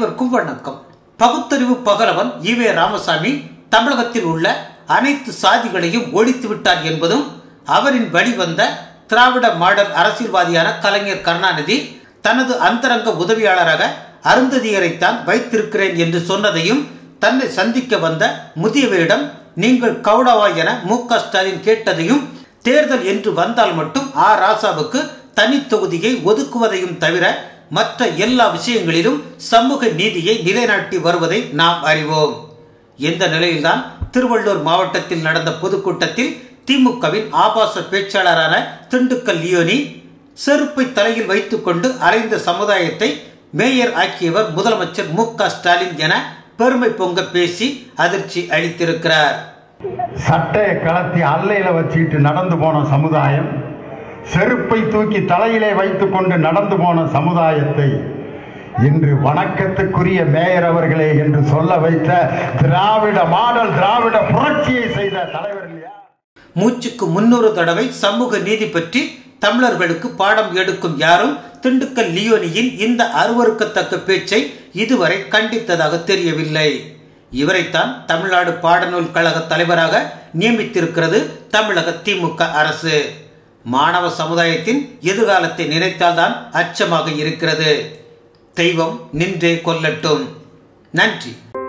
அனைவருக்கும் வணக்கம் பகுத்தறிவு பகலவன் ஈவே ராமசாமி தமிழகத்தில் உள்ள அனைத்து சாதிகளையும் ஒழித்து விட்டார் என்பதும் அவரின் வழிவந்த திராவிட மாடல் அரசியல்வாதியான கலைஞர் கருணாநிதி தனது அந்தரங்க உதவியாளராக அருந்ததியரைத்தான் வைத்திருக்கிறேன் என்று சொன்னதையும் தன்னை சந்திக்க வந்த முதியவரிடம் நீங்கள் கவுடாவா என மு க ஸ்டாலின் கேட்டதையும் தேர்தல் என்று வந்தால் மட்டும் ஆ ராசாவுக்கு தனி தொகுதியை ஒதுக்குவதையும் தவிர மற்ற எல்லா விஷயங்களிலும் சமூக நீதியை நிலைநாட்டி வருவதை நாம் அறிவோம் இந்த நிலையில்தான் திருவள்ளூர் மாவட்டத்தில் நடந்த பொதுக்கூட்டத்தில் திமுகவின் ஆபாச பேச்சாளரான திண்டுக்கல் லியோனி செருப்பை தலையில் வைத்துக்கொண்டு அலைந்த சமுதாயத்தை மேயர் ஆக்கியவர் முதலமைச்சர் மு க ஸ்டாலின் என பெருமை பொங்க பேசி அதிர்ச்சி அளித்திருக்கிறார் சட்டையை கலத்தி அல்லையில வச்சுக்கிட்டு நடந்து போன சமுதாயம் செருப்பை தூக்கி தலையிலே வைத்துக்கொண்டு நடந்து போன சமுதாயத்தை இன்று வணக்கத்துக்குரிய மேயர் அவர்களே என்று சொல்ல வைத்த திராவிட மாடல் திராவிட புரட்சியை செய்த தலைவர் இல்லையா மூச்சுக்கு முன்னூறு தடவை சமூக நீதி பற்றி தமிழர்களுக்கு பாடம் எடுக்கும் யாரும் திண்டுக்கல் லியோனியின் இந்த அருவருக்கத்தக்க பேச்சை இதுவரை கண்டித்ததாக தெரியவில்லை இவரைத்தான் தமிழ்நாடு பாடநூல் கழக தலைவராக நியமித்திருக்கிறது தமிழக திமுக அரசு மாணவ சமுதாயத்தின் எதிர்காலத்தை நினைத்தால்தான் அச்சமாக இருக்கிறது தெய்வம் நின்றே கொல்லட்டும் நன்றி